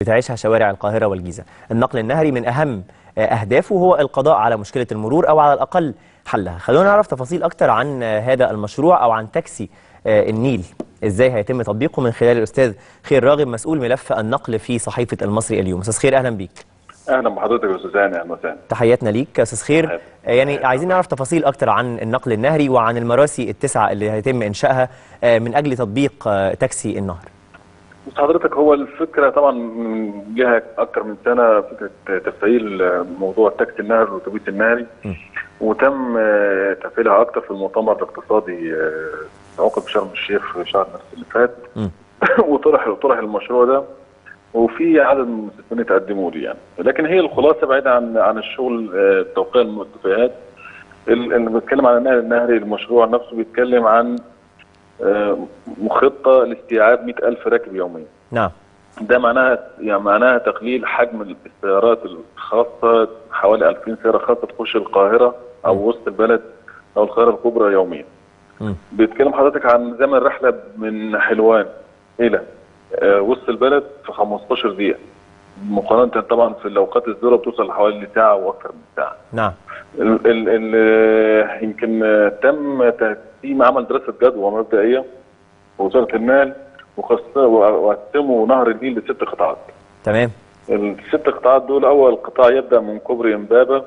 بتعيشها شوارع القاهرة والجيزة النقل النهري من أهم أهدافه هو القضاء على مشكلة المرور أو على الأقل حلها خلونا نعرف تفاصيل أكتر عن هذا المشروع أو عن تاكسي النيل إزاي هيتم تطبيقه من خلال الأستاذ خير راغب مسؤول ملف النقل في صحيفة المصري اليوم أستاذ خير أهلا بيك اهلا بحضرتك يا استاذ هاني اهلا وسهلا تحياتنا ليك يا استاذ خير تحياتي. يعني عايزين نعرف تفاصيل اكتر عن النقل النهري وعن المراسي التسعه اللي هيتم انشائها من اجل تطبيق تاكسي النهر بص حضرتك هو الفكره طبعا من جهه اكتر من سنه فكره تفعيل موضوع التاكسي النهري والاتوبيس النهري م. وتم آه، تفعيلها اكتر في المؤتمر الاقتصادي آه، عقد بشرم الشيخ في شهر مارس اللي فات م. وطرح طرح المشروع ده وفي عدد من المستثمرين تقدموا لي يعني لكن هي الخلاصه بعيده عن عن الشغل آه، توقيع المتفقات ال- اللي بيتكلم عن النهر النهري المشروع نفسه بيتكلم عن آه، خطه لاستيعاب 100000 راكب يوميا نعم ده معناها يعني معناها تقليل حجم السيارات الخاصه حوالي 2000 سياره خاصه تخش القاهره او وسط البلد او القاهره الكبرى يوميا. م. بيتكلم حضرتك عن زمن رحله من حلوان الى آه، وسط البلد في 15 دقيقه. مقارنه طبعا في الاوقات الذروه بتوصل لحوالي ساعه واكثر من ساعه. نعم ال ال ال يمكن آه، تم تقسيم عمل دراسه جدوى مبدئيه في وزاره النقل وخص- وقسموا نهر النيل لست قطاعات. تمام الست قطاعات دول اول قطاع يبدا من كوبري امبابه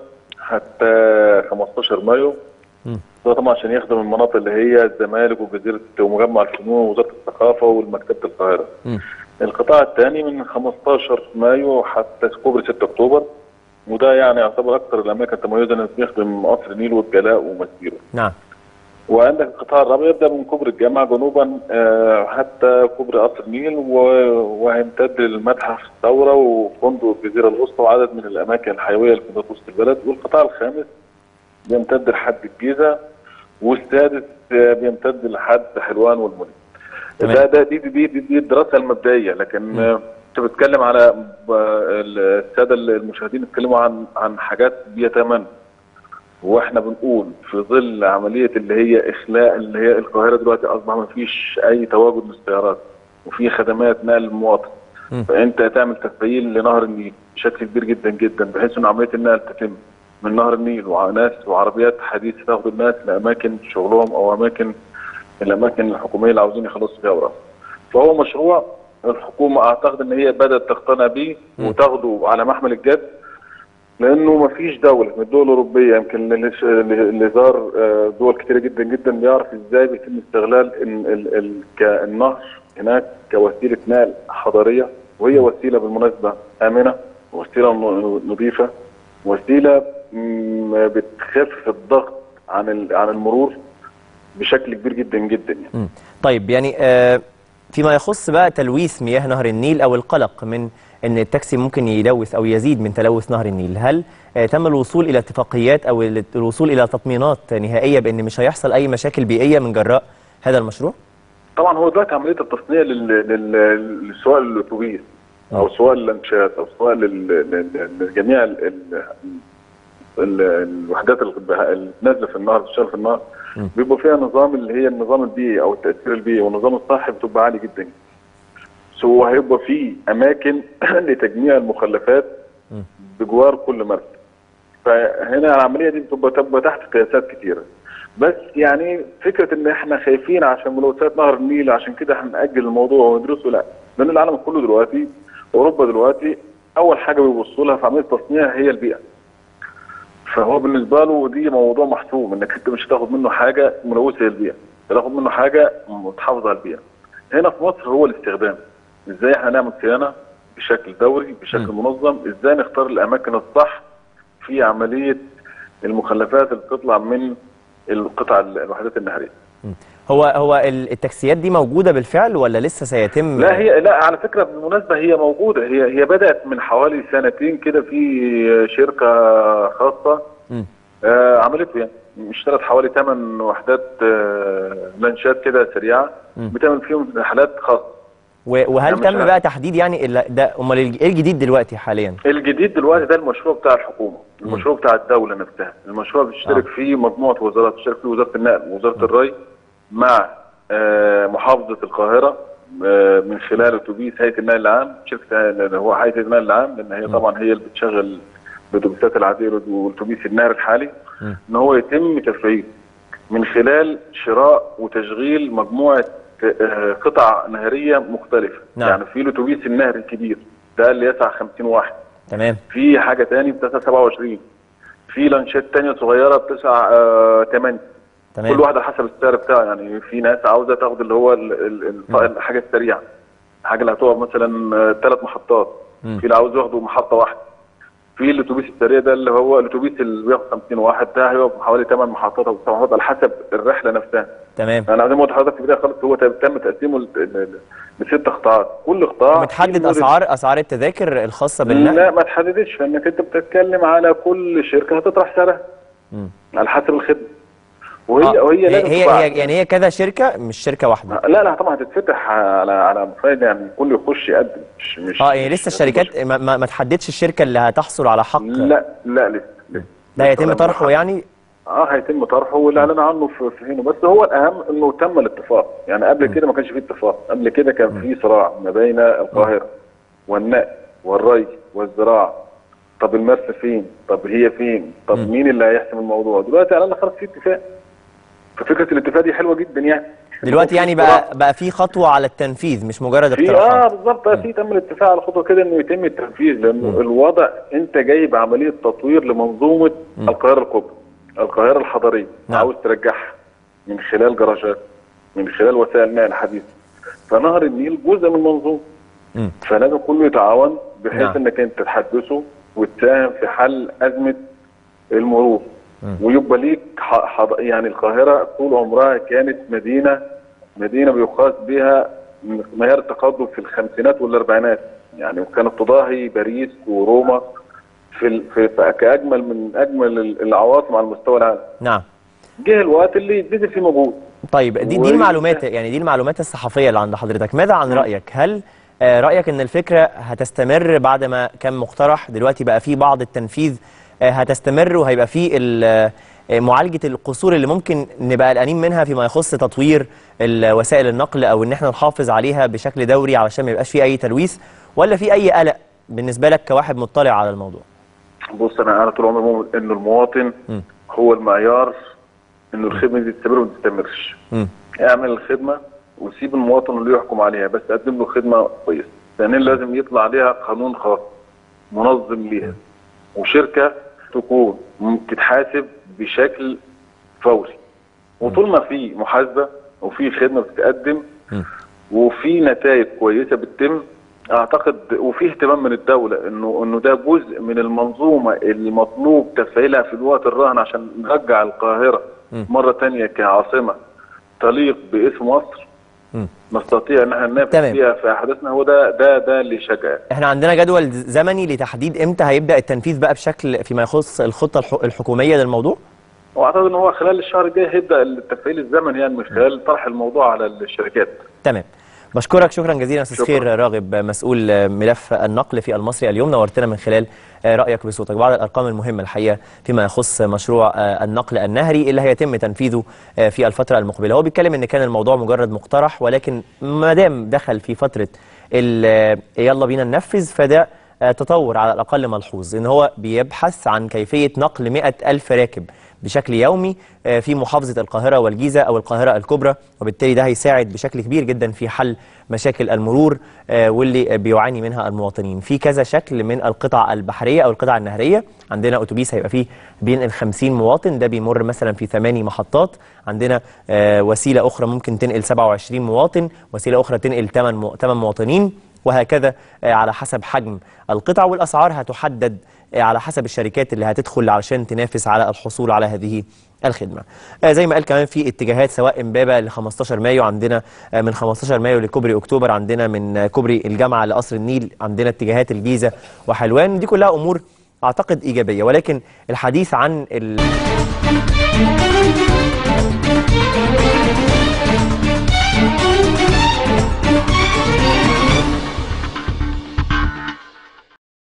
حتى 15 مايو م. ده طبعا عشان يخدم المناطق اللي هي الزمالك وجزيره ومجمع الفنون ووزاره الثقافه والمكتبه القاهره. م. القطاع الثاني من 15 مايو حتى كوبري 6 اكتوبر وده يعني يعتبر اكثر الاماكن تميزا انه بيخدم قصر النيل والجلاء ومسيره. نعم وعندك القطاع الرابع يبدا من كوبري الجامعه جنوبا آه، حتى كوبري قصر النيل و- وهيمتد للمتحف الثوره وفندق الجزيره الوسطى وعدد من الاماكن الحيويه اللي في وسط البلد والقطاع الخامس بيمتد لحد الجيزه والسادس آه، بيمتد لحد حلوان والمنى. تمام. ده ده دي دي, دي, دي الدراسه المبدئيه لكن آه، انت بتتكلم على ب- الساده المشاهدين اتكلموا عن عن حاجات بيتمنوا واحنا بنقول في ظل عمليه اللي هي اخلاء اللي هي القاهره دلوقتي اصبح ما فيش اي تواجد للسيارات وفي خدمات نقل المواطن م. فانت تعمل تفعيل لنهر النيل بشكل كبير جدا جدا بحيث ان عمليه النقل تتم من نهر النيل وناس وعربيات حديثه تاخد الناس لاماكن شغلهم او اماكن الاماكن الحكوميه اللي عاوزين يخلصوا فيها اوراق فهو مشروع الحكومه اعتقد ان هي بدات تقتنع بيه م. وتاخده على محمل الجد لانه ما فيش دوله من الدول الاوروبيه يمكن اللي- اللي زار آه، دول كتيره جدا جدا بيعرف ازاي بيتم استغلال ال- ال- ال- ك- النهر هناك كوسيله نقل حضاريه وهي وسيله بالمناسبه امنه وسيله ن- نظيفه وسيله مم، بتخفف الضغط عن ال- عن المرور بشكل كبير جدا جدا يعني. م. طيب يعني آه، فيما يخص بقى تلويث مياه نهر النيل او القلق من ان التاكسي ممكن يلوث او يزيد من تلوث نهر النيل هل آه، تم الوصول الى اتفاقيات او ال- الوصول الى تطمينات نهائيه بان مش هيحصل اي مشاكل بيئيه من جراء هذا المشروع طبعا هو دلوقتي عمليه التصنيع لل- لل- لسواق الاتوبيس او سواق اللانشات او سواق لل- لل- لجميع ال- ال- ال- الوحدات اللي اللي نازله في النهر بتشتغل في النهر م. بيبقى فيها نظام اللي هي النظام البيئي او التاثير البيئي والنظام الصحي بتبقى عالي جدا سو هيبقى في اماكن لتجميع المخلفات م. بجوار كل مركز فهنا العمليه دي بتبقى تبقى تحت قياسات كتيره بس يعني فكره ان احنا خايفين عشان ملوثات نهر النيل عشان كده هنأجل الموضوع وندرسه لا لان العالم كله دلوقتي اوروبا دلوقتي اول حاجه بيبصوا لها في عمليه التصنيع هي البيئه فهو بالنسبه له دي موضوع محسوم انك انت مش هتاخد منه حاجه ملوثه للبيئه تاخد منه حاجه متحافظه على البيئه هنا في مصر هو الاستخدام ازاي احنا نعمل صيانه بشكل دوري بشكل م. منظم ازاي نختار الاماكن الصح في عمليه المخلفات اللي بتطلع من القطع الوحدات النهريه هو هو ال- التاكسيات دي موجوده بالفعل ولا لسه سيتم لا هي لا على فكره بالمناسبه هي موجوده هي هي بدات من حوالي سنتين كده في شركه خاصه م. آه عملته يعني اشترت حوالي 8 وحدات آه لانشات كده سريعه م. بتعمل فيهم رحلات خاصه و- وهل لا، مش تم عارف. بقى تحديد يعني ال- ده امال الج- ايه الجديد دلوقتي حاليا الجديد دلوقتي ده المشروع بتاع الحكومه المشروع بتاع الدوله نفسها المشروع بتشترك آه. فيه مجموعه وزارات بتشترك فيه وزاره النقل ووزاره الري مع آه محافظه القاهره آه، من خلال اتوبيس هيئه النقل العام شركه اللي هو هيئه النقل العام لان هي طبعا هي اللي بتشغل الاتوبيسات العاديه والاتوبيس النهر الحالي مم. ان هو يتم تفعيله من خلال شراء وتشغيل مجموعه آه، قطع نهريه مختلفه نعم. يعني في الاتوبيس النهري الكبير ده اللي يسع 50 واحد تمام في حاجه تاني بتسع 27 في لانشات تانية صغيره بتسع آه 8 تمام كل واحد على حسب السعر بتاعه يعني في ناس عاوزه تاخد اللي هو ال- ال- ال- الحاجه السريعه الحاجه اللي هتقف مثلا ثلاث محطات مم. في اللي عاوز ياخده محطه واحده في الاتوبيس السريع ده اللي هو الاتوبيس اللي بياخد 50 واحد ده هيقف حوالي 8 محطات او 7 محطات على حسب الرحله نفسها تمام انا زي ما قلت لحضرتك في البدايه خالص هو تم تقسيمه ل- ل- لست قطاعات كل قطاع متحدد فيه مدير- اسعار اسعار التذاكر الخاصه بالنقل لا ما تحددش لانك انت بتتكلم على كل شركه هتطرح سعرها مم. على حسب الخدمه وهي آه، وهي لازم هي تبقى- هي يعني هي كذا شركه مش شركه واحده لا لا طبعا هتتفتح على على مفايد يعني الكل يخش يقدم مش مش اه يعني لسه الشركات ما, ما, ما تحددش الشركه اللي هتحصل على حق لا لا لسه لسه ده هيتم طرحه يعني اه هيتم طرحه والاعلان عنه في في حينه بس هو الاهم انه تم الاتفاق يعني قبل كده ما كانش فيه اتفاق قبل كده كان في صراع ما بين القاهره والنقل والري والزراعه طب المرسى فين؟ طب هي فين؟ طب مم. مين اللي هيحسم الموضوع؟ دلوقتي على الاقل خلاص في اتفاق ففكره الاتفاق دي حلوه جدا يعني دلوقتي يعني بقى بقى في خطوه على التنفيذ مش مجرد في اه اقتراحات بالظبط آه، في تم الاتفاق على خطوه كده انه يتم التنفيذ لانه مم. الوضع انت جايب عمليه تطوير لمنظومه مم. القاهره الكبرى القاهره الحضريه نعم. عاوز ترجعها من خلال جراجات من خلال وسائل نقل حديثه فنهر النيل جزء من المنظومه مم. فلازم كله يتعاون بحيث نعم. انك انت تحدثه وتساهم في حل ازمه المرور مم. ويبقى ليك ح- حض... يعني القاهره طول عمرها كانت مدينه مدينه بيقاس بها معيار التقدم في الخمسينات والاربعينات يعني وكانت تضاهي باريس وروما في, ال... في... في كاجمل من اجمل ال- العواصم على مستوى العالم نعم جه الوقت اللي يتبذل فيه مجهود طيب دي دي و- المعلومات يعني دي المعلومات الصحفيه اللي عند حضرتك ماذا عن مم. رايك هل آه، رايك ان الفكره هتستمر بعد ما كان مقترح دلوقتي بقى في بعض التنفيذ آه، هتستمر وهيبقى في ال- آه، معالجه القصور اللي ممكن نبقى قلقانين منها فيما يخص تطوير ال- وسائل النقل او ان احنا نحافظ عليها بشكل دوري علشان ما يبقاش في اي تلويث ولا في اي قلق بالنسبه لك كواحد مطلع على الموضوع بص انا انا طول عمري مؤمن انه المواطن مم. هو المعيار انه الخدمه دي تستمر وما تستمرش مم. اعمل الخدمه وسيب المواطن اللي يحكم عليها بس قدم له خدمه كويسه ثانيا لازم يطلع عليها قانون خاص منظم ليها وشركه تكون م- تتحاسب بشكل فوري وطول ما في محاسبه وفي خدمه بتتقدم مم. وفي نتائج كويسه بتتم اعتقد وفي اهتمام من الدوله انه انه ده جزء من المنظومه اللي مطلوب تفعيلها في الوقت الراهن عشان نرجع القاهره مم. مره تانية كعاصمه تليق باسم مصر مم. نستطيع ان احنا ننافس تمام. فيها في احداثنا هو ده ده ده اللي يشجع احنا عندنا جدول زمني لتحديد امتى هيبدا التنفيذ بقى بشكل فيما يخص الخطه الح- الحكوميه للموضوع واعتقد ان هو خلال الشهر الجاي هيبدا التفعيل الزمني يعني من خلال طرح الموضوع على الشركات تمام بشكرك شكرا جزيلا استاذ شكرا. خير راغب مسؤول ملف النقل في المصري اليوم نورتنا من خلال رايك بصوتك بعض الارقام المهمه الحقيقه فيما يخص مشروع النقل النهري اللي هيتم تنفيذه في الفتره المقبله هو بيتكلم ان كان الموضوع مجرد مقترح ولكن ما دام دخل في فتره ال- يلا بينا ننفذ فده تطور على الأقل ملحوظ إن هو بيبحث عن كيفية نقل 100 ألف راكب بشكل يومي آه، في محافظة القاهرة والجيزة أو القاهرة الكبرى وبالتالي ده هيساعد بشكل كبير جدا في حل مشاكل المرور آه، واللي بيعاني منها المواطنين في كذا شكل من القطع البحرية أو القطع النهرية عندنا أتوبيس هيبقى فيه بينقل 50 مواطن ده بيمر مثلا في ثماني محطات عندنا آه، وسيلة أخرى ممكن تنقل 27 مواطن وسيلة أخرى تنقل 8 8 مواطنين وهكذا آه، على حسب حجم القطع والأسعار هتحدد آه، على حسب الشركات اللي هتدخل علشان تنافس على الحصول على هذه الخدمة آه، زي ما قال كمان في اتجاهات سواء امبابة ل 15 مايو عندنا آه، من 15 مايو لكوبري أكتوبر عندنا من آه، كوبري الجامعة لقصر النيل عندنا اتجاهات الجيزة وحلوان دي كلها أمور أعتقد إيجابية ولكن الحديث عن ال...